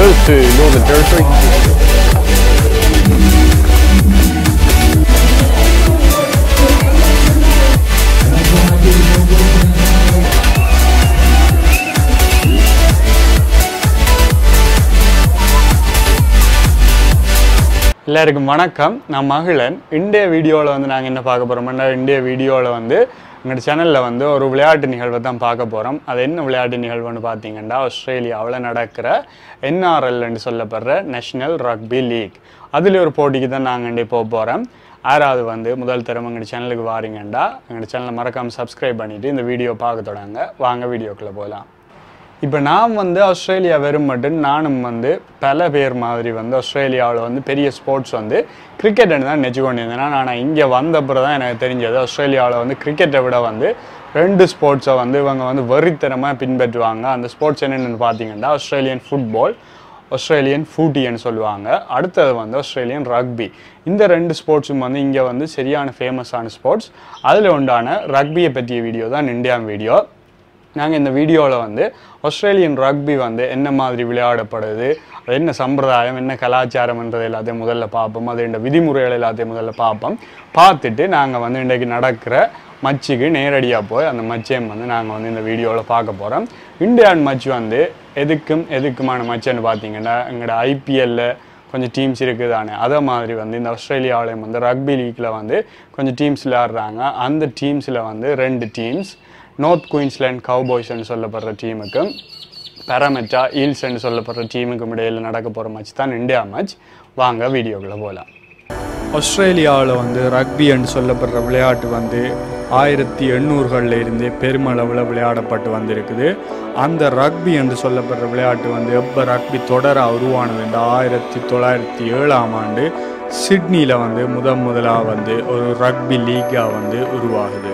goes to Northern Territory. எல்லாருக்கும் வணக்கம் நான் மகிழன் இந்திய வீடியோவில் வந்து நாங்கள் என்ன பார்க்க போகிறோம்னா இந்திய வீடியோவில் வந்து எங்களோட சேனலில் வந்து ஒரு விளையாட்டு நிகழ்வை தான் பார்க்க போகிறோம் அது என்ன விளையாட்டு நிகழ்வுன்னு பார்த்தீங்கன்னா ஆஸ்திரேலியாவில் நடக்கிற என்ஆர்எல்னு சொல்லப்படுற நேஷனல் ரக்பி லீக் அதில் ஒரு போட்டிக்கு தான் நாங்கள் இன்றைய போக போகிறோம் யாராவது வந்து முதல் தரம் எங்கள் சேனலுக்கு வாரீங்கண்டா எங்கள் சேனலை மறக்காமல் சப்ஸ்கிரைப் பண்ணிவிட்டு இந்த வீடியோ பார்க்க தொடங்க வாங்க வீடியோக்குள்ளே போகலாம் இப்போ நான் வந்து ஆஸ்திரேலியா வெறும் மட்டும் நானும் வந்து பல பேர் மாதிரி வந்து ஆஸ்திரேலியாவில் வந்து பெரிய ஸ்போர்ட்ஸ் வந்து கிரிக்கெட்னு தான் நினச்சி கொண்டிருந்தேன் ஆனால் இங்கே வந்தப்புறம் தான் எனக்கு தெரிஞ்சது ஆஸ்திரேலியாவில் வந்து கிரிக்கெட்டை விட வந்து ரெண்டு ஸ்போர்ட்ஸை வந்து இவங்க வந்து வெறித்தனமாக பின்பற்றுவாங்க அந்த ஸ்போர்ட்ஸ் என்னென்னு பார்த்தீங்கன்னா ஆஸ்திரேலியன் ஃபுட்பால் ஆஸ்திரேலியன் ஃபூட்டின்னு சொல்லுவாங்க அடுத்தது வந்து ஆஸ்திரேலியன் ரக்பி இந்த ரெண்டு ஸ்போர்ட்ஸும் வந்து இங்கே வந்து சரியான ஃபேமஸான ஸ்போர்ட்ஸ் அதில் உண்டான ரக்பியை பற்றிய வீடியோ தான் இந்தியா வீடியோ நாங்கள் இந்த வீடியோவில் வந்து ஆஸ்திரேலியன் ரக்பி வந்து என்ன மாதிரி விளையாடப்படுது அது என்ன சம்பிரதாயம் என்ன கலாச்சாரம்ன்றது எல்லாத்தையும் முதல்ல பார்ப்போம் அது இந்த விதிமுறைகள் எல்லாத்தையும் முதல்ல பார்ப்போம் பார்த்துட்டு நாங்கள் வந்து இன்றைக்கு நடக்கிற மச்சுக்கு நேரடியாக போய் அந்த மச்சையும் வந்து நாங்கள் வந்து இந்த வீடியோவில் பார்க்க போகிறோம் இந்தியான் மச் வந்து எதுக்கும் எதுக்குமான மச்சுன்னு பார்த்தீங்கன்னா எங்களோட ஐபிஎல்ல கொஞ்சம் டீம்ஸ் இருக்குதானே அதே மாதிரி வந்து இந்த ஆஸ்திரேலியாவிலையும் வந்து ரக்பி லீக்கில் வந்து கொஞ்சம் டீம்ஸ் விளையாடுறாங்க அந்த டீம்ஸில் வந்து ரெண்டு டீம்ஸ் நார்த் குயின்ஸ்லேண்ட் கவுபாய்ஸ்ன்னு சொல்லப்படுற டீமுக்கும் பேராமெட்ரா ஈல்ஸ்ன்னு சொல்லப்படுற டீமுக்கும் இடையில் நடக்க போகிற மேட்ச் தான் இந்தியா மேட்ச் வாங்க வீடியோக்குள்ளே போகலாம் ஆஸ்திரேலியாவில் வந்து ரக்பின்னு சொல்லப்படுற விளையாட்டு வந்து ஆயிரத்தி எண்ணூறுகளில் இருந்தே பெருமளவில் விளையாடப்பட்டு வந்திருக்குது அந்த ரக்பி என்று சொல்லப்படுற விளையாட்டு வந்து எப்போ ரக்பி தொடர உருவானது இந்த ஆயிரத்தி தொள்ளாயிரத்தி ஏழாம் ஆண்டு சிட்னியில் வந்து முதன் முதலாக வந்து ஒரு ரக்பி லீக்காக வந்து உருவாகுது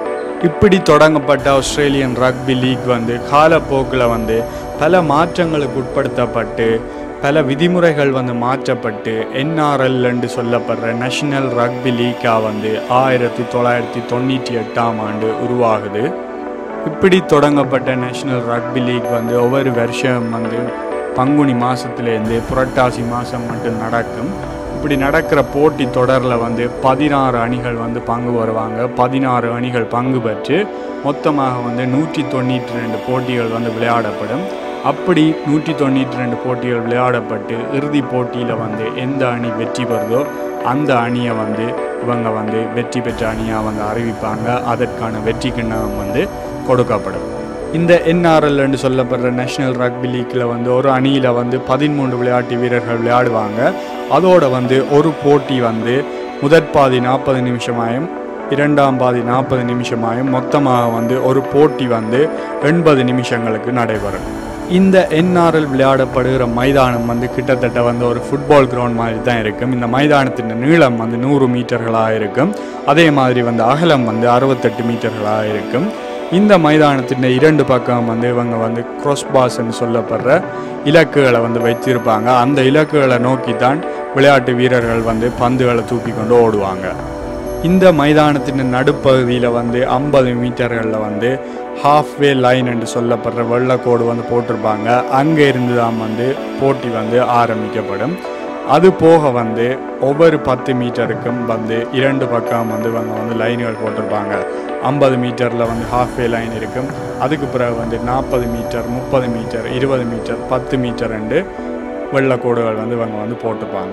இப்படி தொடங்கப்பட்ட ஆஸ்திரேலியன் ரக்பி லீக் வந்து காலப்போக்கில் வந்து பல மாற்றங்களுக்கு உட்படுத்தப்பட்டு பல விதிமுறைகள் வந்து மாற்றப்பட்டு என்ஆர்எல் என்று சொல்லப்படுற நேஷனல் ரக்பி லீக்காக வந்து ஆயிரத்தி தொள்ளாயிரத்தி தொண்ணூற்றி எட்டாம் ஆண்டு உருவாகுது இப்படி தொடங்கப்பட்ட நேஷனல் ரக்பி லீக் வந்து ஒவ்வொரு வருஷம் வந்து பங்குனி மாதத்துலேருந்து புரட்டாசி மாதம் மட்டும் நடக்கும் இப்படி நடக்கிற போட்டி தொடரில் வந்து பதினாறு அணிகள் வந்து பங்கு வருவாங்க பதினாறு அணிகள் பங்கு பெற்று மொத்தமாக வந்து நூற்றி தொண்ணூற்றி ரெண்டு போட்டிகள் வந்து விளையாடப்படும் அப்படி நூற்றி தொண்ணூற்றி ரெண்டு போட்டிகள் விளையாடப்பட்டு இறுதி போட்டியில் வந்து எந்த அணி வெற்றி பெறுதோ அந்த அணியை வந்து இவங்க வந்து வெற்றி பெற்ற அணியாக வந்து அறிவிப்பாங்க அதற்கான வெற்றி கிண்ணம் வந்து கொடுக்கப்படும் இந்த என்ஆர்எல் என்று சொல்லப்படுற நேஷனல் ரக்பி லீக்கில் வந்து ஒரு அணியில் வந்து பதிமூன்று விளையாட்டு வீரர்கள் விளையாடுவாங்க அதோட வந்து ஒரு போட்டி வந்து முதற் பாதி நாற்பது நிமிஷமாயும் இரண்டாம் பாதி நாற்பது நிமிஷமாயும் மொத்தமாக வந்து ஒரு போட்டி வந்து எண்பது நிமிஷங்களுக்கு நடைபெறும் இந்த என்ஆர்எல் விளையாடப்படுகிற மைதானம் வந்து கிட்டத்தட்ட வந்து ஒரு ஃபுட்பால் கிரவுண்ட் மாதிரி தான் இருக்கும் இந்த மைதானத்தின் நீளம் வந்து நூறு மீட்டர்களாக இருக்கும் அதே மாதிரி வந்து அகலம் வந்து அறுபத்தெட்டு மீட்டர்களாக இருக்கும் இந்த மைதானத்தின் இரண்டு பக்கம் வந்து இவங்க வந்து பாஸ்ன்னு சொல்லப்படுற இலக்குகளை வந்து வைத்திருப்பாங்க அந்த இலக்குகளை நோக்கி தான் விளையாட்டு வீரர்கள் வந்து பந்துகளை தூக்கி கொண்டு ஓடுவாங்க இந்த மைதானத்தின் நடுப்பகுதியில் வந்து ஐம்பது மீட்டர்களில் வந்து ஹாஃப்வே லைன் என்று சொல்லப்படுற வெள்ளக்கோடு வந்து போட்டிருப்பாங்க அங்கே இருந்து தான் வந்து போட்டி வந்து ஆரம்பிக்கப்படும் அது போக வந்து ஒவ்வொரு பத்து மீட்டருக்கும் வந்து இரண்டு பக்கம் வந்து இவங்க வந்து லைன்கள் போட்டிருப்பாங்க ஐம்பது மீட்டரில் வந்து ஹாஃப்வே லைன் இருக்கும் அதுக்கு பிறகு வந்து நாற்பது மீட்டர் முப்பது மீட்டர் இருபது மீட்டர் பத்து மீட்டர் ரெண்டு வெள்ளக்கோடுகள் வந்து இவங்க வந்து போட்டிருப்பாங்க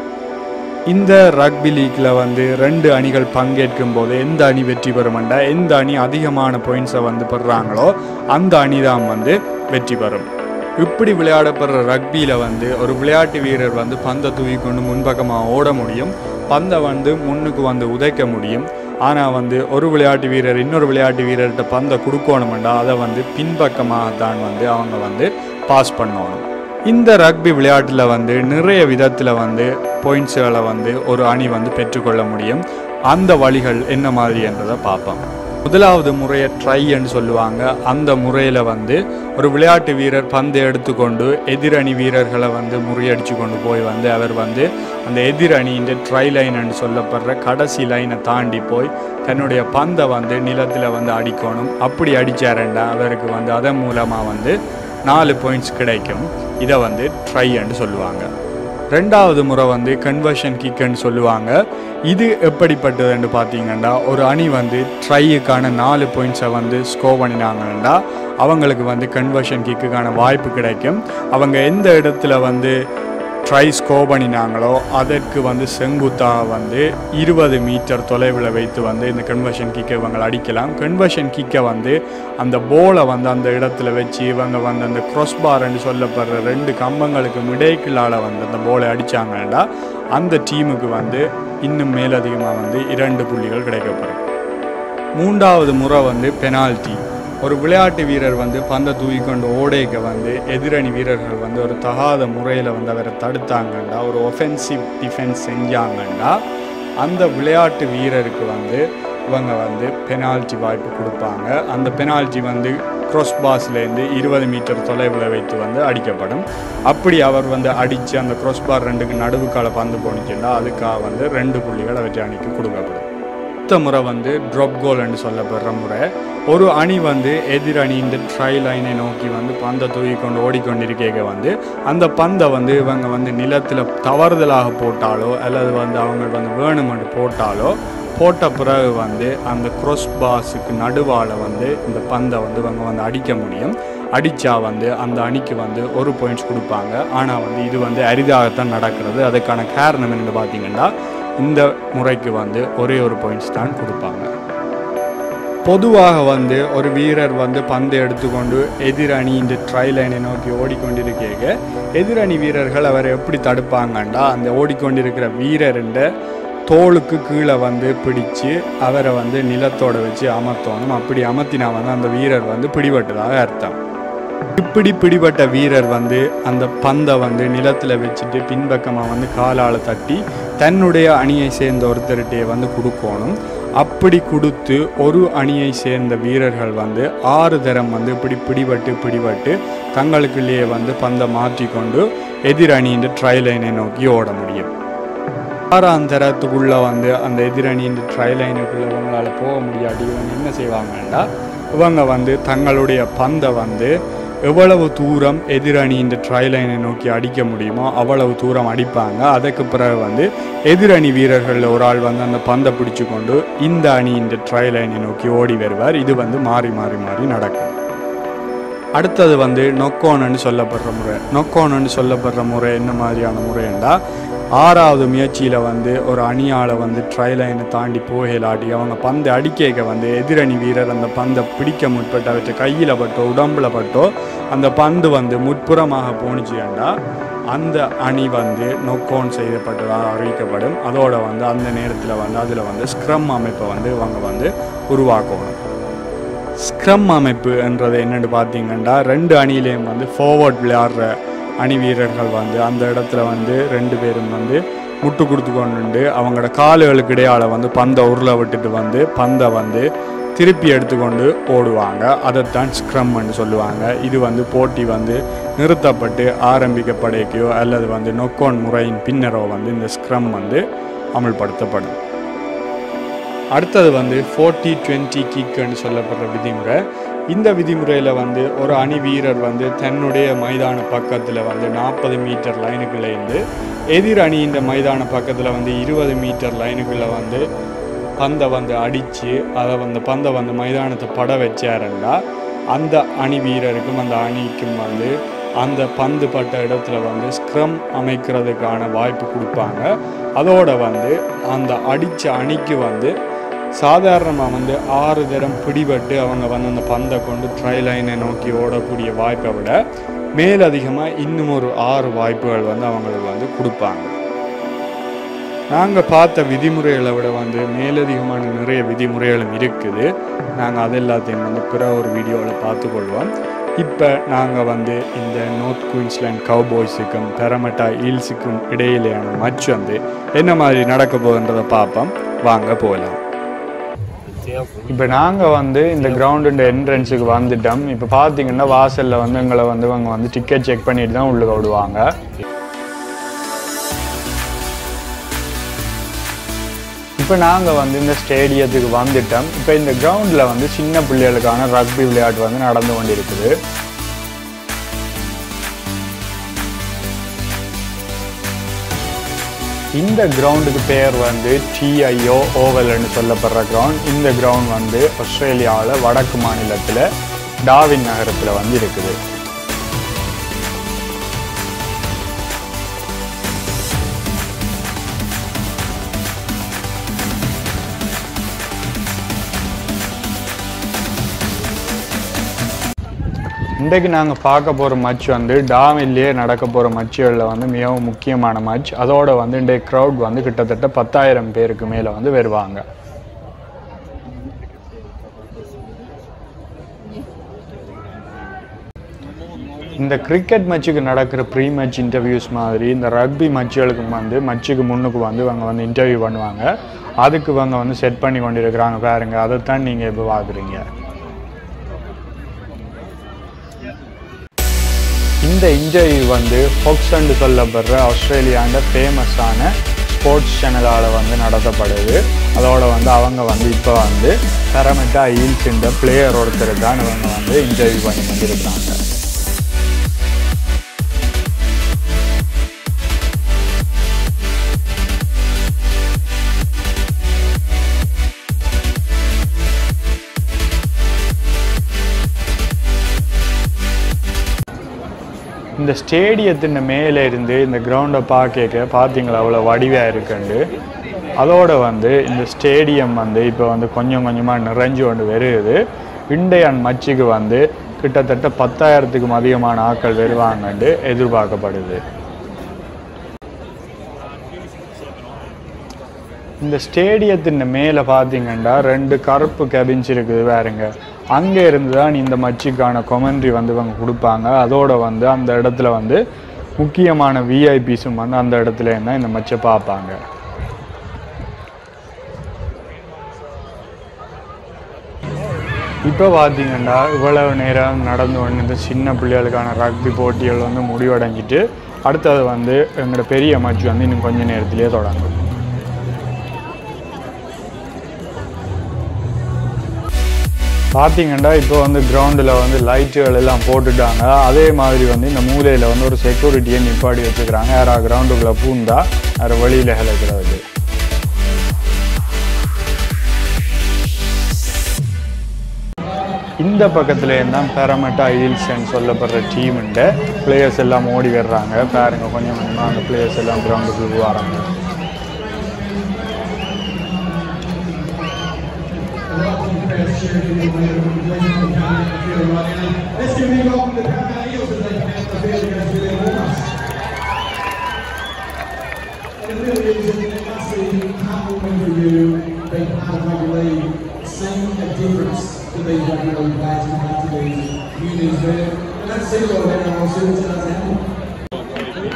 இந்த ரக்பி லீக்கில் வந்து ரெண்டு அணிகள் பங்கேற்கும் போது எந்த அணி வெற்றி பெறுமெண்டா எந்த அணி அதிகமான பாயிண்ட்ஸை வந்து பெறுறாங்களோ அந்த அணி தான் வந்து வெற்றி பெறும் இப்படி விளையாடப்படுற ரக்பியில் வந்து ஒரு விளையாட்டு வீரர் வந்து பந்தை தூக்கி கொண்டு முன்பக்கமாக ஓட முடியும் பந்தை வந்து முன்னுக்கு வந்து உதைக்க முடியும் ஆனால் வந்து ஒரு விளையாட்டு வீரர் இன்னொரு விளையாட்டு வீரர்கிட்ட பந்தை கொடுக்கணுமெண்டா அதை வந்து பின்பக்கமாக தான் வந்து அவங்க வந்து பாஸ் பண்ணணும் இந்த ரக்பி விளையாட்டில் வந்து நிறைய விதத்தில் வந்து பாயிண்ட்ஸுகளை வந்து ஒரு அணி வந்து பெற்றுக்கொள்ள முடியும் அந்த வழிகள் என்ன மாதிரி என்றதை பார்ப்போம் முதலாவது முறையை ட்ரைன்னு சொல்லுவாங்க அந்த முறையில் வந்து ஒரு விளையாட்டு வீரர் பந்து எடுத்துக்கொண்டு எதிரணி வீரர்களை வந்து முறியடிச்சு கொண்டு போய் வந்து அவர் வந்து அந்த எதிர் அணியின் ட்ரை லைன் சொல்லப்படுற கடைசி லைனை தாண்டி போய் தன்னுடைய பந்தை வந்து நிலத்தில் வந்து அடிக்கணும் அப்படி அடித்தாரண்டா அவருக்கு வந்து அதன் மூலமாக வந்து நாலு பாயிண்ட்ஸ் கிடைக்கும் இதை வந்து ட்ரைன்னு சொல்லுவாங்க ரெண்டாவது முறை வந்து கன்வர்ஷன் கிக்குன்னு சொல்லுவாங்க இது எப்படிப்பட்டதுன்னு பார்த்தீங்கன்னா ஒரு அணி வந்து ட்ரையுக்கான நாலு பாயிண்ட்ஸை வந்து ஸ்கோர் பண்ணினாங்கன்னா அவங்களுக்கு வந்து கன்வர்ஷன் கிக்குக்கான வாய்ப்பு கிடைக்கும் அவங்க எந்த இடத்துல வந்து ட்ரை ஸ்கோர் பண்ணினாங்களோ அதற்கு வந்து செங்குத்தாக வந்து இருபது மீட்டர் தொலைவில் வைத்து வந்து இந்த கன்வர்ஷன் கிக்கை இவங்க அடிக்கலாம் கன்வர்ஷன் கிக்கை வந்து அந்த போலை வந்து அந்த இடத்துல வச்சு இவங்க வந்து அந்த cross பார்ன்னு சொல்லப்படுற ரெண்டு கம்பங்களுக்கு இடைக்குள்ளால் வந்து அந்த போலை அடித்தாங்கன்னா அந்த டீமுக்கு வந்து இன்னும் மேலதிகமாக வந்து இரண்டு புள்ளிகள் கிடைக்கப்படும் மூன்றாவது முறை வந்து பெனால்ட்டி ஒரு விளையாட்டு வீரர் வந்து பந்தை தூக்கி கொண்டு ஓடைக்க வந்து எதிரணி வீரர்கள் வந்து ஒரு தகாத முறையில் வந்து அவரை தடுத்தாங்கன்னா ஒரு ஒஃபென்சிவ் டிஃபென்ஸ் செஞ்சாங்கன்னா அந்த விளையாட்டு வீரருக்கு வந்து இவங்க வந்து பெனால்ட்டி வாய்ப்பு கொடுப்பாங்க அந்த பெனால்ட்டி வந்து க்ராஸ் பாஸ்லேருந்து இருபது மீட்டர் தொலைவில் வைத்து வந்து அடிக்கப்படும் அப்படி அவர் வந்து அடித்து அந்த க்ராஸ் பார் ரெண்டுக்கு நடுவுக்கால பந்து போனிச்சுன்னா அதுக்காக வந்து ரெண்டு புள்ளிகள் அவற்றை அணிக்கு கொடுக்கப்படும் அடுத்த முறை வந்து ட்ராப் கோல்னு சொல்லப்படுற முறை ஒரு அணி வந்து எதிர் அணியின் ட்ரை லைனை நோக்கி வந்து பந்தை தூக்கி கொண்டு ஓடிக்கொண்டிருக்க வந்து அந்த பந்தை வந்து இவங்க வந்து நிலத்தில் தவறுதலாக போட்டாலோ அல்லது வந்து அவங்க வந்து வேணுமென்று போட்டாலோ போட்ட பிறகு வந்து அந்த க்ரோஸ் பாஸுக்கு நடுவால் வந்து இந்த பந்தை வந்து இவங்க வந்து அடிக்க முடியும் அடித்தா வந்து அந்த அணிக்கு வந்து ஒரு பாயிண்ட்ஸ் கொடுப்பாங்க ஆனால் வந்து இது வந்து அரிதாகத்தான் நடக்கிறது அதுக்கான காரணம் என்னென்னு பார்த்தீங்கன்னா இந்த முறைக்கு வந்து ஒரே ஒரு பாயிண்ட்ஸ் தான் கொடுப்பாங்க பொதுவாக வந்து ஒரு வீரர் வந்து பந்து எடுத்துக்கொண்டு எதிர் அணி இந்த ட்ரை லைனை நோக்கி ஓடிக்கொண்டிருக்க எதிர் அணி வீரர்கள் அவரை எப்படி தடுப்பாங்கண்டா அந்த ஓடிக்கொண்டிருக்கிற வீரருண்ட தோளுக்கு கீழே வந்து பிடிச்சு அவரை வந்து நிலத்தோட வச்சு அமர்த்தணும் அப்படி அமர்த்தினா வந்து அந்த வீரர் வந்து பிடிபட்டதாக அர்த்தம் இப்படி பிடிபட்ட வீரர் வந்து அந்த பந்தை வந்து நிலத்தில் வச்சுட்டு பின்பக்கமாக வந்து காலால் தட்டி தன்னுடைய அணியை சேர்ந்த ஒருத்தர்கிட்டே வந்து கொடுக்கணும் அப்படி கொடுத்து ஒரு அணியை சேர்ந்த வீரர்கள் வந்து ஆறு தரம் வந்து இப்படி பிடிபட்டு பிடிபட்டு தங்களுக்குள்ளேயே வந்து பந்தை மாற்றிக்கொண்டு எதிர் அணியின் ட்ரை லைனை நோக்கி ஓட முடியும் ஆறாம் தரத்துக்குள்ள வந்து அந்த எதிரணியின் ட்ரை லைனுக்குள்ள இவங்களால போக முடியாட்டி இவங்க என்ன செய்வாங்கன்னா இவங்க வந்து தங்களுடைய பந்தை வந்து எவ்வளவு தூரம் எதிரணியின் ட்ரை லைனை நோக்கி அடிக்க முடியுமோ அவ்வளவு தூரம் அடிப்பாங்க அதுக்கு பிறகு வந்து எதிரணி வீரர்களில் ஒரு ஆள் வந்து அந்த பந்தை பிடிச்சு கொண்டு இந்த அணியின் ட்ரை லைனை நோக்கி ஓடி வருவார் இது வந்து மாறி மாறி மாறி நடக்கும் அடுத்தது வந்து நொக்கோனன்னு சொல்லப்படுற முறை நொக்கோனன்னு சொல்லப்படுற முறை என்ன மாதிரியான முறைண்டா ஆறாவது முயற்சியில் வந்து ஒரு அணியால் வந்து ட்ரை லைனை தாண்டி போகலாட்டி அவங்க பந்தை அடிக்க வந்து எதிரணி வீரர் அந்த பந்தை பிடிக்க முற்பட்டு அவற்றை கையில் பட்டோ உடம்புல பட்டோ அந்த பந்து வந்து முற்புறமாக போணுச்சுண்டா அந்த அணி வந்து நொக்கோன் செய்யப்பட்டதாக அறிவிக்கப்படும் அதோட வந்து அந்த நேரத்தில் வந்து அதில் வந்து ஸ்க்ரம் அமைப்பை வந்து இவங்க வந்து உருவாக்கணும் ஸ்க்ரம் அமைப்பு என்றது என்னென்னு பார்த்தீங்கன்னா ரெண்டு அணியிலையும் வந்து ஃபார்வர்ட் விளையாடுற அணி வீரர்கள் வந்து அந்த இடத்துல வந்து ரெண்டு பேரும் வந்து முட்டு கொடுத்து கொண்டு அவங்களோட காலுகளுக்கு இடையால் வந்து பந்தை உருளை விட்டுட்டு வந்து பந்தை வந்து திருப்பி எடுத்துக்கொண்டு ஓடுவாங்க அதைத்தான் ஸ்க்ரம்னு சொல்லுவாங்க இது வந்து போட்டி வந்து நிறுத்தப்பட்டு ஆரம்பிக்கப்படைக்கையோ அல்லது வந்து நொக்கோன் முறையின் பின்னரோ வந்து இந்த ஸ்க்ரம் வந்து அமல்படுத்தப்படும் அடுத்தது வந்து ஃபோர்ட்டி டுவெண்ட்டி கிக்குன்னு சொல்லப்படுற விதிமுறை இந்த விதிமுறையில் வந்து ஒரு அணி வீரர் வந்து தன்னுடைய மைதான பக்கத்தில் வந்து நாற்பது மீட்டர் லைனுக்குள்ளேருந்து எதிர் அணியின் மைதான பக்கத்தில் வந்து இருபது மீட்டர் லைனுக்குள்ளே வந்து பந்தை வந்து அடித்து அதை வந்து பந்தை வந்து மைதானத்தை பட வச்சாருண்டா அந்த அணி வீரருக்கும் அந்த அணிக்கும் வந்து அந்த பந்து பட்ட இடத்துல வந்து ஸ்க்ரம் அமைக்கிறதுக்கான வாய்ப்பு கொடுப்பாங்க அதோட வந்து அந்த அடித்த அணிக்கு வந்து சாதாரணமாக வந்து ஆறு தரம் பிடிபட்டு அவங்க வந்து அந்த பந்தை கொண்டு ட்ரை லைனை நோக்கி ஓடக்கூடிய வாய்ப்பை விட மேலதிகமாக இன்னும் ஒரு ஆறு வாய்ப்புகள் வந்து அவங்களுக்கு வந்து கொடுப்பாங்க நாங்கள் பார்த்த விதிமுறைகளை விட வந்து மேலதிகமான நிறைய விதிமுறைகளும் இருக்குது நாங்கள் அது எல்லாத்தையும் வந்து பிற ஒரு வீடியோவில் பார்த்துக்கொள்வோம் இப்போ நாங்கள் வந்து இந்த நார்த் குயின்ஸ்லாண்ட் கவுபாய்ஸுக்கும் பெரமட்டா ஈல்ஸுக்கும் இடையிலேயான மச் வந்து என்ன மாதிரி நடக்க போகுன்றதை பார்ப்போம் வாங்க போகலாம் இப்போ நாங்கள் வந்து இந்த கிரவுண்டு என்ட்ரன்ஸுக்கு வந்துட்டோம் இப்போ பார்த்தீங்கன்னா வாசலில் வந்து எங்களை வந்து இவங்க வந்து டிக்கெட் செக் பண்ணிட்டு தான் உள்ளே விடுவாங்க இப்போ நாங்கள் வந்து இந்த ஸ்டேடியத்துக்கு வந்துட்டோம் இப்போ இந்த கிரவுண்டில் வந்து சின்ன பிள்ளைகளுக்கான ரக்பி விளையாட்டு வந்து நடந்து கொண்டிருக்குது இந்த கிரவுண்டுக்கு பேர் வந்து டிஐஓ ஓவல்னு சொல்லப்படுற கிரவுண்ட் இந்த கிரவுண்ட் வந்து ஆஸ்திரேலியாவில் வடக்கு மாநிலத்தில் டாவின் நகரத்தில் வந்து இருக்குது இன்றைக்கு நாங்கள் பார்க்க போகிற மட்ச் வந்து டாமில்லையே நடக்க போகிற மட்சுகளில் வந்து மிகவும் முக்கியமான மட்ச் அதோட வந்து இன்றைக்கு க்ரௌட் வந்து கிட்டத்தட்ட பத்தாயிரம் பேருக்கு மேலே வந்து வருவாங்க இந்த கிரிக்கெட் மட்சுக்கு நடக்கிற ப்ரீ மேட்ச் இன்டர்வியூஸ் மாதிரி இந்த ரக்பி மட்சுகளுக்கு வந்து மட்சுக்கு முன்னுக்கு வந்து இவங்க வந்து இன்டர்வியூ பண்ணுவாங்க அதுக்கு இவங்க வந்து செட் பண்ணி கொண்டிருக்கிறாங்க பாருங்க அதைத்தான் நீங்கள் இப்போ பார்க்குறீங்க இந்த இன்டர்வியூ வந்து ஃபோக்ஸ்ன்னு சொல்லப்படுற ஆஸ்திரேலியாண்ட ஃபேமஸான ஸ்போர்ட்ஸ் சேனலால் வந்து நடத்தப்படுது அதோட வந்து அவங்க வந்து இப்போ வந்து தரமிட்டா ஈல்ஸ்ன்ற பிளேயர் ஒருத்தர் தான் இவங்க வந்து இன்டர்வியூ பண்ணி வந்திருக்கிறாங்க இந்த ஸ்டேடியத்தின் மேலே இருந்து இந்த கிரவுண்டை பார்க்க பார்த்தீங்களா அவ்வளோ வடிவாக இருக்குண்டு அதோட வந்து இந்த ஸ்டேடியம் வந்து இப்போ வந்து கொஞ்சம் கொஞ்சமாக நிறைஞ்சு கொண்டு வருது இண்டையான் மச்சுக்கு வந்து கிட்டத்தட்ட பத்தாயிரத்துக்கும் அதிகமான ஆட்கள் வருவாங்கன்னு எதிர்பார்க்கப்படுது இந்த ஸ்டேடியத்தின் மேலே பார்த்தீங்கன்னா ரெண்டு கருப்பு கெபின்ஸ் இருக்குது வேறுங்க அங்கே இருந்து தான் இந்த மச்சுக்கான கொமெண்ட்ரி வந்து இவங்க கொடுப்பாங்க அதோட வந்து அந்த இடத்துல வந்து முக்கியமான விஐபிஸும் வந்து அந்த இடத்துல இருந்தால் இந்த மச்சை பார்ப்பாங்க இப்போ பார்த்தீங்கன்னா இவ்வளவு நேரம் நடந்து கொண்டு இந்த சின்ன பிள்ளைகளுக்கான ரக்பி போட்டிகள் வந்து முடிவடைஞ்சிட்டு அடுத்தது வந்து எங்களோட பெரிய மச்சு வந்து இன்னும் கொஞ்ச நேரத்திலேயே தொடங்கும் பார்த்தீங்கன்னா இப்போ வந்து கிரவுண்டில் வந்து லைட்டுகள் எல்லாம் போட்டுட்டாங்க அதே மாதிரி வந்து இந்த மூலையில் வந்து ஒரு செக்யூரிட்டியை நிப்பாடி வச்சுக்கிறாங்க யாரா கிரவுண்டுக்குள்ளே பூந்தா வேறு வழியில் கிளக்கிறது இந்த பக்கத்தில் தான் பேரமெட்டா ஹீல்ஸ்ன்னு சொல்லப்படுற டீமுண்ட பிளேயர்ஸ் எல்லாம் ஓடி வர்றாங்க பாருங்க கொஞ்சம் கொஞ்சமாக அந்த பிளேயர்ஸ் எல்லாம் கிரவுண்டுக்கு வராங்க Let's give me welcome to the Paramount Eagles as they connect the field against Billy Warner. And it really is an absolutely complimentary you being part of rugby league, seeing a difference to these rugby league players come out to these communities where we don't see a lot of NRL superstars happening.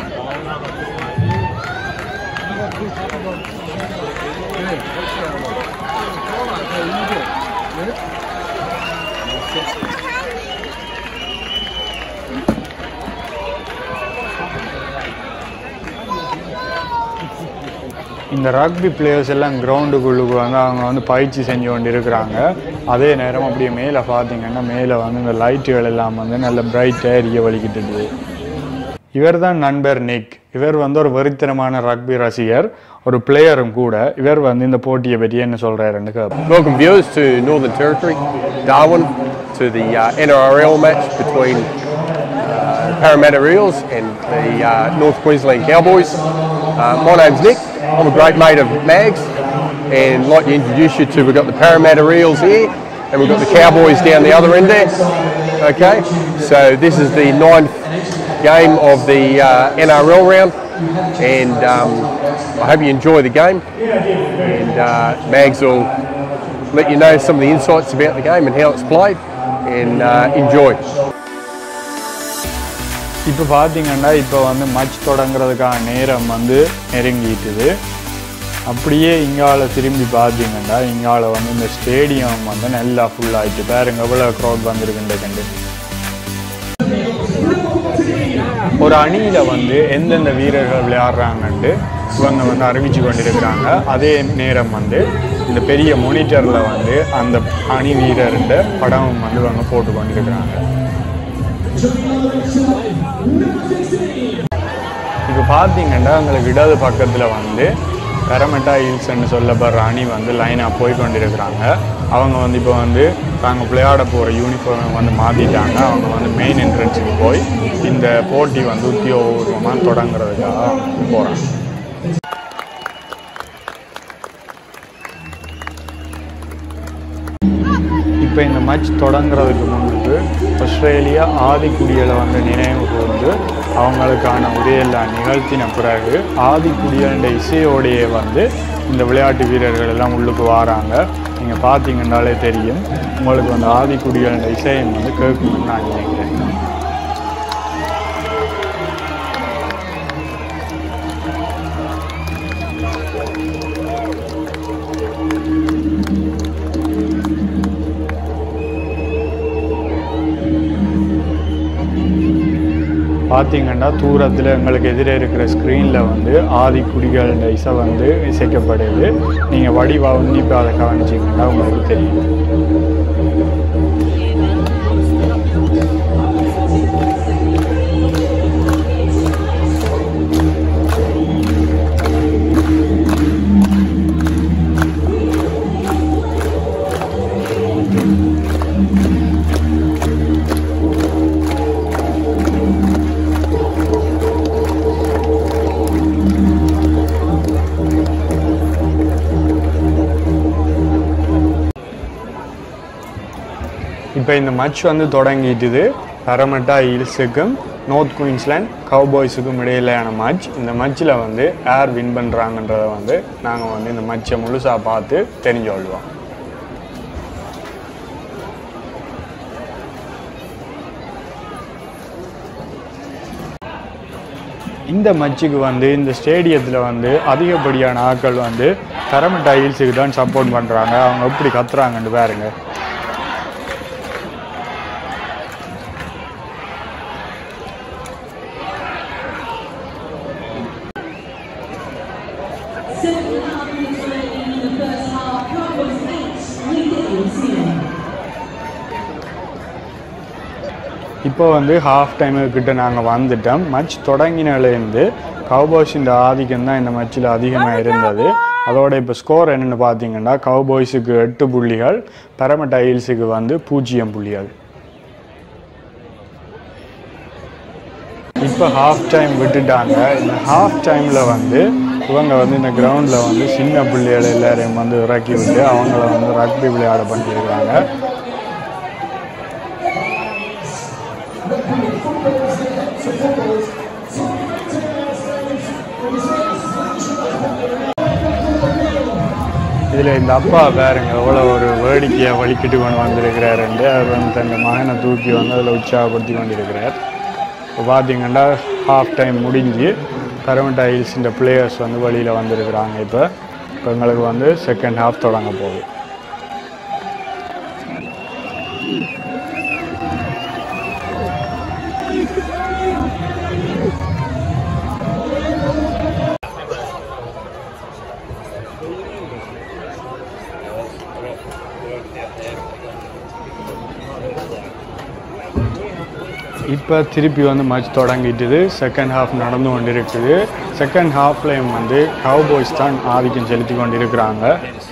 இந்த rugby players எல்லாம் கிரவுண்டுக்குள்ளுக்கு வந்து அவங்க வந்து பயிற்சி செஞ்சு கொண்டு இருக்கிறாங்க அதே நேரம் அப்படியே மேலே பார்த்தீங்கன்னா மேலே வந்து இந்த லைட்டுகள் எல்லாம் வந்து நல்ல பிரைட்டாக எரிய வலிக்கிட்டுது இவர் தான் நண்பர் நிக் இவர் வந்து ஒரு வெறித்தனமான ரக்பி ரசிகர் ஒரு பிளேயரும் கூட இவர் வந்து இந்த போட்டியை பற்றி என்ன சொல்கிறாருன்னு கேட்போம் Welcome viewers to Northern Territory, Darwin, to the uh, NRL match between uh, Parramatta Eels and the uh, North Queensland Cowboys. Uh, my name's Nick. I'm a great mate of Mags, and I'd like to introduce you to we've got the Parramatta Eels here, and we've got the Cowboys down the other end there. Okay, so this is the ninth game of the uh, NRL round, and um, I hope you enjoy the game. And uh, Mags will let you know some of the insights about the game and how it's played, and uh, enjoy. இப்போ பார்த்தீங்கன்னா இப்போ வந்து much தொடங்குறதுக்கான நேரம் வந்து நெருங்கிட்டுது அப்படியே இங்கால திரும்பி பார்த்தீங்கன்னா இங்கால வந்து இந்த ஸ்டேடியம் வந்து நல்லா ஃபுல் ஆயிட்டு பாருங்க எவ்வளோ க்ரௌட் வந்திருக்குண்டு ஒரு அணியில் வந்து எந்தெந்த வீரர்கள் விளையாடுறாங்கன்ட்டு இவங்க வந்து அறிவிச்சு கொண்டிருக்கிறாங்க அதே நேரம் வந்து இந்த பெரிய மோனிட்டரில் வந்து அந்த அணி வீரர்கிட்ட படம் வந்து இவங்க போட்டு கொண்டிருக்கிறாங்க இப்போ பார்த்தீங்கன்னா எங்களுக்கு இடது பக்கத்தில் வந்து பெரமெட்டா ஹில்ஸ்ன்னு சொல்லப்படுற அணி வந்து லைனாக போய் கொண்டிருக்கிறாங்க அவங்க வந்து இப்போ வந்து நாங்கள் விளையாட போகிற யூனிஃபார்ம் வந்து மாற்றிட்டாங்க அவங்க வந்து மெயின் என்ட்ரன்ஸுக்கு போய் இந்த போட்டி வந்து உத்தியோகபூர்வமாக தொடங்குறதுக்காக போகிறாங்க இப்போ இந்த மேட்ச் தொடங்குறதுக்கு முன்னுக்கு ஆஸ்திரேலியா ஆதிக்குடியலை வந்து நினைவு கூர்ந்து அவங்களுக்கான உரையெல்லாம் நிகழ்த்தின பிறகு ஆதிக்குடியல்ன்ற இசையோடையே வந்து இந்த விளையாட்டு வீரர்கள் எல்லாம் உள்ளுக்கு வராங்க நீங்கள் பார்த்தீங்கன்னாலே தெரியும் உங்களுக்கு வந்து ஆதிக்குடியல்ன்ற இசையம் வந்து கேட்கணும்னு நான் நினைக்கிறேன் பார்த்தீங்கன்னா தூரத்தில் எங்களுக்கு எதிரே இருக்கிற ஸ்க்ரீனில் வந்து ஆதி குடிகள் இசை வந்து இசைக்கப்படுது நீங்கள் வடிவா உன்னிப்பாக அதை கவனிச்சிங்கன்னா உங்களுக்கு தெரியும் இப்போ இந்த மேட்ச் வந்து தொடங்கிட்டுது பரமட்டா ஹில்ஸுக்கும் நார்த் குயின்ஸ்லாண்ட் கவுபாய்ஸுக்கும் இடையிலான மேட்ச் இந்த மேட்ச்சில் வந்து யார் வின் பண்ணுறாங்கன்றத வந்து நாங்கள் வந்து இந்த மேட்சை முழுசாக பார்த்து தெரிஞ்சு கொள்வோம் இந்த மச்சுக்கு வந்து இந்த ஸ்டேடியத்தில் வந்து அதிகப்படியான ஆட்கள் வந்து பரமட்டா ஹில்ஸுக்கு தான் சப்போர்ட் பண்ணுறாங்க அவங்க எப்படி கத்துறாங்கன்னு பாருங்க Second half is ready in the first half. Cowboys 8, Lincoln 0. இப்போ வந்து ஹாஃப் டைமு கிட்ட நாங்கள் வந்துட்டோம் மச் தொடங்கினாலேருந்து கவுபாய்ஸின் ஆதிக்கம் தான் இந்த மச்சில் அதிகமாக இருந்தது அதோட இப்போ ஸ்கோர் என்னென்னு பார்த்தீங்கன்னா கவுபாய்ஸுக்கு எட்டு புள்ளிகள் பரமட்டா ஹில்ஸுக்கு வந்து பூஜ்ஜியம் புள்ளிகள் இப்போ ஹாஃப் டைம் விட்டுட்டாங்க இந்த ஹாஃப் டைமில் வந்து இவங்க வந்து இந்த கிரவுண்டில் வந்து சின்ன பிள்ளைகள் எல்லாரையும் வந்து இறக்கி விட்டு அவங்கள வந்து ரக்பி விளையாட பண்ணியிருக்காங்க இதில் இந்த அப்பா பாருங்க எவ்வளோ ஒரு வேடிக்கையாக வலிக்கிட்டு கொண்டு வந்திருக்கிறாருண்டு அவர் வந்து தன் மகனை தூக்கி வந்து அதில் உற்சாகப்படுத்தி கொண்டிருக்கிறார் இப்போ பார்த்தீங்கன்னா ஹாஃப் டைம் முடிஞ்சு கரவண்டா ஹில்ஸிൻ്റെ பிளேயர்ஸ் வந்து வெளியில் வந்திருக்கிறாங்க இப்போ இப்போ எங்களுக்கு வந்து செகண்ட் ஹாஃப் தொடங்க போகுது இப்போ திருப்பி வந்து மேட்ச் தொடங்கிட்டுது செகண்ட் ஹாஃப் நடந்து கொண்டு இருக்குது செகண்ட் ஹாஃப்லேயும் வந்து கவுபாய்ஸ் தான் ஆதிக்கம் செலுத்தி கொண்டு இருக்கிறாங்க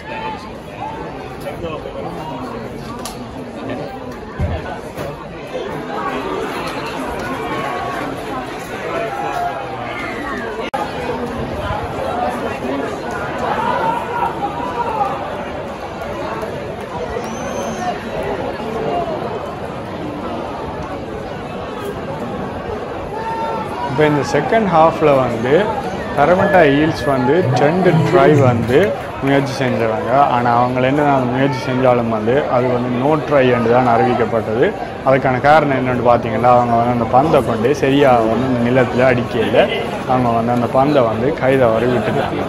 இப்போ இந்த செகண்ட் ஹாஃபில் வந்து தரமட்டா ஹீல்ஸ் வந்து ரெண்டு ட்ரை வந்து முயற்சி செஞ்சாங்க ஆனால் அவங்க என்ன முயற்சி செஞ்சாலும் வந்து அது வந்து நோ ட்ரை என்று தான் அறிவிக்கப்பட்டது அதுக்கான காரணம் என்னென்னு பார்த்தீங்கன்னா அவங்க வந்து அந்த பந்தை கொண்டு சரியாக வந்து அந்த நிலத்தில் அடிக்கையில் அவங்க வந்து அந்த பந்தை வந்து கைதவறி விட்டுட்டாங்க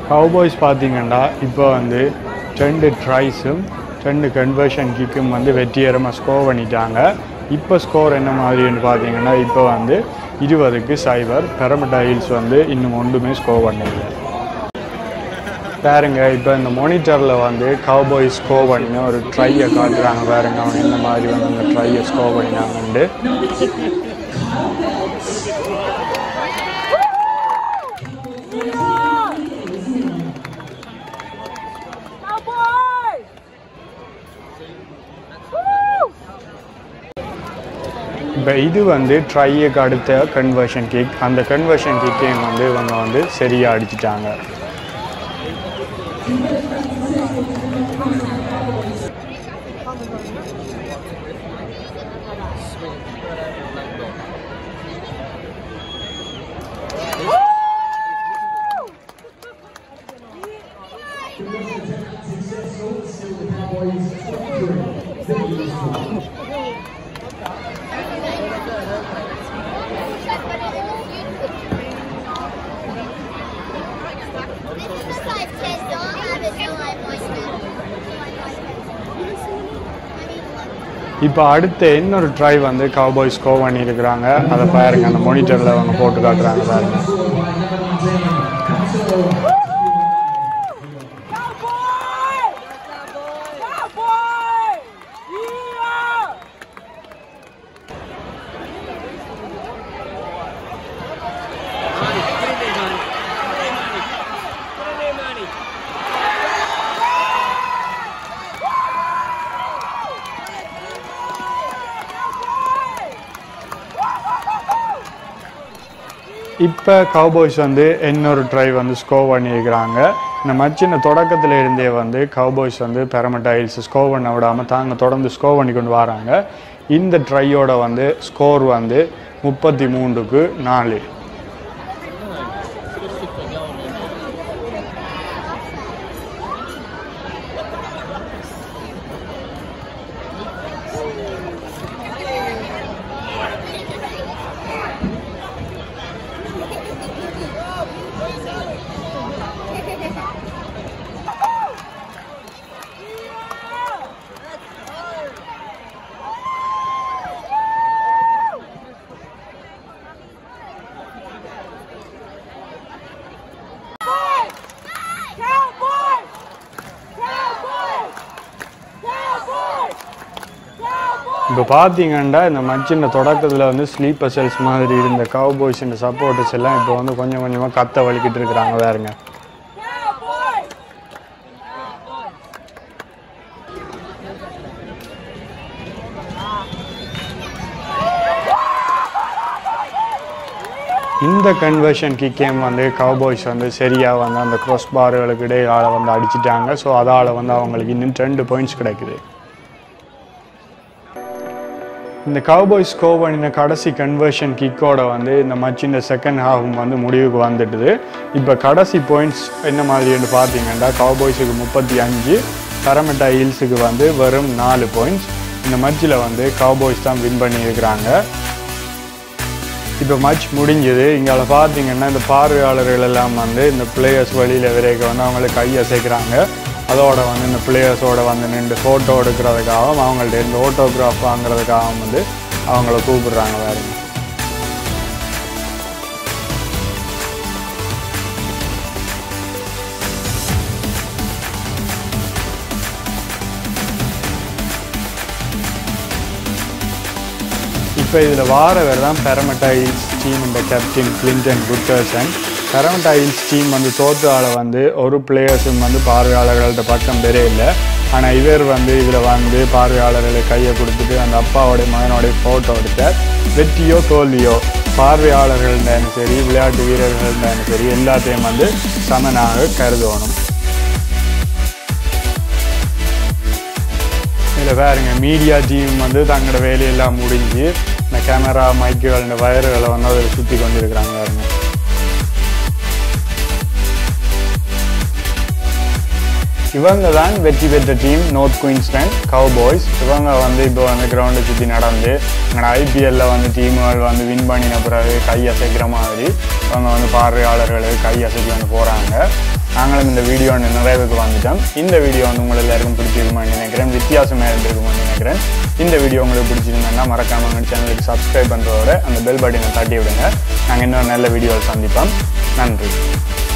கவுபாய்ஸ் பார்த்தீங்கன்னா இப்போ வந்து ரெண்டு ட்ரைஸும் ரெண்டு கன்வர்ஷன் கிக்கும் வந்து வெற்றிகரமாக ஸ்கோர் பண்ணிட்டாங்க இப்போ ஸ்கோர் என்ன மாதிரின்னு பார்த்தீங்கன்னா இப்போ வந்து இருபதுக்கு சைபர் பெரமட்டா ஹில்ஸ் வந்து இன்னும் ஒன்றுமே ஸ்கோர் பண்ணல பாருங்க இப்போ இந்த மானிட்டரில் வந்து கவுபாய் ஸ்கோர் பண்ணி ஒரு ட்ரையை காட்டுறாங்க பாருங்க அவங்க என்ன மாதிரி வந்து அந்த ட்ரையை ஸ்கோர் பண்ணினாங்கன்ட்டு Cowboys! Woo! இப்போ இது வந்து ட்ரையுக்கு அடுத்த கன்வர்ஷன் கிக் அந்த கன்வர்ஷன் கிக்கையும் வந்து இவங்க வந்து சரியாக அடிச்சிட்டாங்க Besides kids, don't have it in my இப்போ அடுத்த இன்னொரு ட்ரை வந்து கவுபாய் ஸ்கோர் பண்ணியிருக்கிறாங்க அதை பாருங்க அந்த மானிட்டரில் அவங்க போட்டு காட்டுறாங்க பாருங்க Cowboys! Cowboys! Yeah! இப்போ கவுபாய்ஸ் வந்து இன்னொரு ட்ரை வந்து ஸ்கோர் பண்ணியிருக்கிறாங்க இந்த மச்சின தொடக்கத்தில் இருந்தே வந்து கவுபாய்ஸ் வந்து பெரமடைல்ஸ் ஸ்கோர் பண்ண விடாமல் தாங்க தொடர்ந்து ஸ்கோர் பண்ணி கொண்டு வராங்க இந்த ட்ரையோட வந்து ஸ்கோர் வந்து முப்பத்தி மூன்றுக்கு நாலு Cowboys! Cowboys! Cowboys! Cowboys! இப்போ பார்த்தீங்கன்னா இந்த மச்சின தொடக்கத்தில் வந்து ஸ்லீப்பர் செல்ஸ் மாதிரி இருந்த கவுபாய்ஸ் இந்த சப்போர்ட்டர்ஸ் எல்லாம் இப்போ வந்து கொஞ்சம் கொஞ்சமாக கத்த வலிக்கிட்டு இருக்கிறாங்க வேறுங்க Cowboys! இந்த கன்வர்ஷன் கிக்கேம் வந்து கவுபாய்ஸ் வந்து சரியாக வந்து அந்த க்ராஸ் பார்களுக்கு இடையால வந்து அடிச்சிட்டாங்க ஸோ அதால் வந்து அவங்களுக்கு இன்னும் ரெண்டு பாயிண்ட்ஸ் கிடைக்குது இந்த கவுபாய்ஸ் ஸ்கோர் பண்ணின கடைசி கன்வர்ஷன் கிக்கோட வந்து இந்த மச் இந்த செகண்ட் ஹாஃபும் வந்து முடிவுக்கு வந்துட்டுது இப்போ கடைசி பாயிண்ட்ஸ் என்ன மாதிரின்னு பார்த்தீங்கன்னா கவுபாய்ஸுக்கு முப்பத்தி அஞ்சு பரமட்டா ஹில்ஸுக்கு வந்து வெறும் நாலு பாயிண்ட்ஸ் இந்த மச்சில் வந்து கவுபாய்ஸ் தான் வின் பண்ணியிருக்கிறாங்க இப்போ மேட்ச் முடிஞ்சது இங்கே பார்த்தீங்கன்னா இந்த பார்வையாளர்கள் எல்லாம் வந்து இந்த பிளேயர்ஸ் வழியில் விரைக்க வந்து அவங்களுக்கு கை அசைக்கிறாங்க அதோட வந்து இந்த பிளேயர்ஸோட வந்து நின்று ஃபோட்டோ எடுக்கிறதுக்காகவும் அவங்கள்ட்ட இருந்து ஆட்டோகிராஃப் வாங்குறதுக்காகவும் வந்து அவங்கள கூப்பிடுறாங்க வேறுங்க இப்போ இதில் வாரவர் தான் பெரமடைல்ஸ் டீம் இந்த captain Clinton Gutherson Parramatta Eels team வந்து தோற்றால வந்து ஒரு பிளேயர்ஸும் வந்து பார்வையாளர்கள்ட்ட பக்கம் பெரிய இல்லை ஆனால் இவர் வந்து இதில் வந்து பார்வையாளர்களை கையை கொடுத்துட்டு அந்த அப்பாவோடைய மகனோடைய ஃபோட்டோ எடுத்தார் வெற்றியோ தோல்வியோ பார்வையாளர்கள் இருந்தாலும் சரி விளையாட்டு வீரர்கள் இருந்தாலும் சரி எல்லாத்தையும் வந்து சமனாக கருதணும் இதில் பாருங்க மீடியா டீம் வந்து தங்களோட வேலையெல்லாம் முடிஞ்சு இந்த கேமரா மைக்குகள் இந்த வயர்களை வந்து அதில் சுற்றி கொண்டிருக்கிறாங்க பாருங்க இவங்க தான் வெற்றி பெற்ற டீம் நார்த் குயின்ஸ்லாண்ட் கவுபாய்ஸ் இவங்க வந்து இப்போ வந்து கிரவுண்டை சுற்றி நடந்து எங்களோட ஐபிஎல்ல வந்து டீமுகள் வந்து வின் பண்ணின பிறகு கை அசைக்கிற மாதிரி இவங்க வந்து பார்வையாளர்களுக்கு கை அசைக்க வந்து போகிறாங்க நாங்களும் இந்த வீடியோ நிறைவுக்கு வந்துட்டோம் இந்த வீடியோ வந்து உங்களை எல்லாருக்கும் பிடிச்சிருக்குமான்னு நினைக்கிறேன் வித்தியாசமாக இருந்திருக்குமான்னு நினைக்கிறேன் இந்த வீடியோ உங்களுக்கு பிடிச்சிருந்தேன்னா மறக்காம எங்கள் சேனலுக்கு சப்ஸ்கிரைப் பண்ணுறதோட அந்த பெல் பட்டனை தட்டி விடுங்க நாங்கள் இன்னொரு நல்ல வீடியோவில் சந்திப்போம் நன்றி